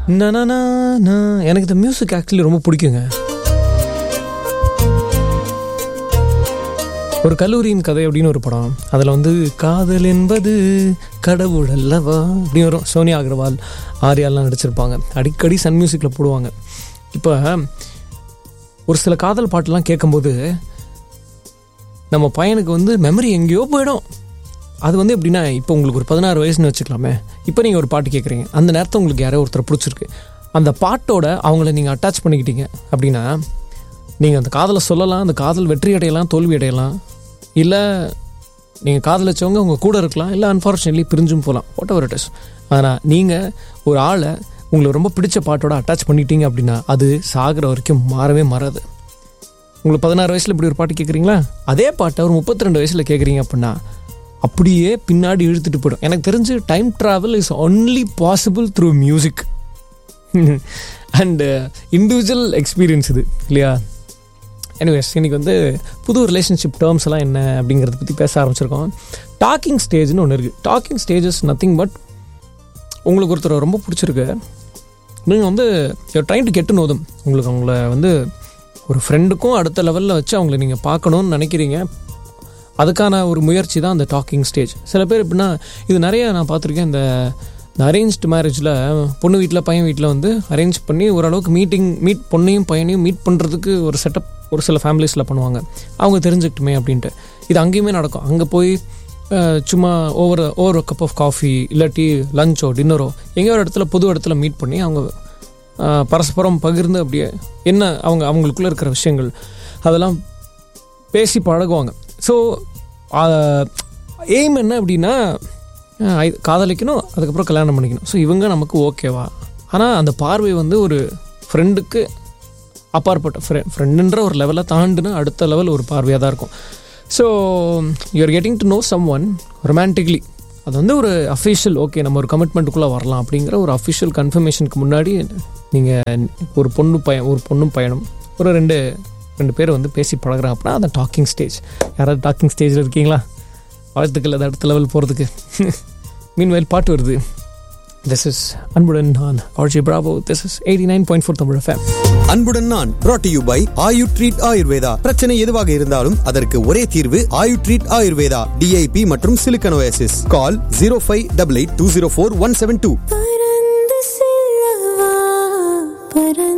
நனனா, நா. எனக்கு இந்த மியூசிக் ஆக்சுவலி ரொம்ப பிடிக்குங்க ஒரு கல்லூரியின் கதை அப்படின்னு ஒரு படம் அதில் வந்து காதல் என்பது கடவுள் அல்லவா அப்படின்னு வரும் சோனியா அகர்வால் ஆர்யாலாம் நடிச்சிருப்பாங்க அடிக்கடி சன் மியூசிக்கில் போடுவாங்க இப்போ ஒரு சில காதல் பாட்டெல்லாம் கேட்கும்போது நம்ம பையனுக்கு வந்து மெமரி எங்கேயோ போயிடும் அது வந்து எப்படின்னா இப்போ உங்களுக்கு ஒரு பதினாறு வயசுன்னு வச்சுக்கலாமே இப்போ நீங்கள் ஒரு பாட்டு கேட்குறீங்க அந்த நேரத்தை உங்களுக்கு யாரோ ஒருத்தர் பிடிச்சிருக்கு அந்த பாட்டோட அவங்கள நீங்கள் அட்டாச் பண்ணிக்கிட்டீங்க அப்படின்னா நீங்கள் அந்த காதலை சொல்லலாம் அந்த காதல் வெற்றி அடையலாம் தோல்வி அடையலாம் இல்லை நீங்கள் காதலிச்சவங்க உங்கள் கூட இருக்கலாம் இல்லை அன்ஃபார்ச்சுனேட்லி பிரிஞ்சும் போகலாம் வாட் எவர் இட் இஸ் ஆனால் நீங்கள் ஒரு ஆளை உங்களுக்கு ரொம்ப பிடிச்ச பாட்டோட அட்டாச் பண்ணிட்டீங்க அப்படின்னா அது சாகிற வரைக்கும் மாறவே மாறாது உங்களுக்கு பதினாறு வயசில் இப்படி ஒரு பாட்டு கேட்குறீங்களா அதே பாட்டை ஒரு முப்பத்தி ரெண்டு வயசில் கேட்குறீங்க அப்படின்னா அப்படியே பின்னாடி இழுத்துட்டு போயிடும் எனக்கு தெரிஞ்சு time travel is only possible through music and individual experience இது இல்லையா எனிவேஸ் இன்னைக்கு வந்து புது ரிலேஷன்ஷிப் டேர்ம்ஸ் எல்லாம் என்ன அப்படிங்கிறத பற்றி பேச ஆரம்பிச்சிருக்கோம் டாக்கிங் ஸ்டேஜ்னு ஒன்று இருக்குது டாக்கிங் ஸ்டேஜஸ் நத்திங் பட் உங்களுக்கு ஒருத்தர் ரொம்ப பிடிச்சிருக்கு நீங்கள் வந்து ட்ரைன் டு கெட்டு நோதும் உங்களுக்கு அவங்கள வந்து ஒரு ஃப்ரெண்டுக்கும் அடுத்த லெவலில் வச்சு அவங்கள நீங்கள் பார்க்கணுன்னு நினைக்கிறீங்க அதுக்கான ஒரு முயற்சி தான் அந்த டாக்கிங் ஸ்டேஜ் சில பேர் எப்படின்னா இது நிறைய நான் பார்த்துருக்கேன் இந்த இந்த அரேஞ்ச்டு மேரேஜில் பொண்ணு வீட்டில் பையன் வீட்டில் வந்து அரேஞ்ச் பண்ணி ஓரளவுக்கு மீட்டிங் மீட் பொண்ணையும் பையனையும் மீட் பண்ணுறதுக்கு ஒரு செட்டப் ஒரு சில ஃபேமிலிஸில் பண்ணுவாங்க அவங்க தெரிஞ்சுக்கிட்டுமே அப்படின்ட்டு இது அங்கேயுமே நடக்கும் அங்கே போய் அஹ், சும்மா over over cup of coffee இல்லாட்டி லஞ்சோ டின்னரோ எங்கேயோ ஒரு இடத்துல புது இடத்துல மீட் பண்ணி அவங்க அஹ், பரஸ்பரம் பகிர்ந்து அப்படியே என்ன அவங்க அவங்களுக்குள்ளே இருக்கிற விஷயங்கள் அதெல்லாம் பேசி பழகுவாங்க ஸோ எய்ம் என்ன அப்படின்னா அஹ், ஐ- காதலிக்கணும் அதுக்கப்புறம் கல்யாணம் பண்ணிக்கணும் ஸோ இவங்க நமக்கு ஓகேவா ஆனால் அந்த பார்வை வந்து ஒரு ஃப்ரெண்டுக்கு அப்பாற்பட்ட ஃப்ரெ ஃப்ரெண்டுன்ற ஒரு லெவலை தாண்டுனா அடுத்த லெவல் ஒரு பார்வையாக தான் இருக்கும் so you're getting to know someone romantically அது வந்து ஒரு அஃபிஷியல் ஓகே நம்ம ஒரு கமிட்மெண்ட்டுக்குள்ளே வரலாம் அப்படிங்கிற ஒரு அஃபிஷியல் கன்ஃபர்மேஷனுக்கு முன்னாடி நீங்கள் ஒரு பொண்ணு பையன் ஒரு பொண்ணும் பையனும் ஒரு ரெண்டு ரெண்டு பேர் வந்து பேசி பழகுறாங்க அப்படின்னா அந்த டாக்கிங் ஸ்டேஜ் யாராவது டாக்கிங் ஸ்டேஜில் இருக்கீங்களா வாழ்த்துக்கள் அது அடுத்த லெவல் போகிறதுக்கு மீன் வயல் பாட்டு வருது திஸ் இஸ் அன்புடன் நான் RJ Bravo this is eighty nine point four Tamil fame அன்புடன் நான் brought to you by Ayu treat Ayurveda பிரச்சனை எதுவாக இருந்தாலும் அதற்கு ஒரே தீர்வு ஆயு ட்ரீட் ஆயுர்வேதா டிஐபி மற்றும் silicosis call zero five double eight two zero four one seven two பறந்து செல்லவா பறந்து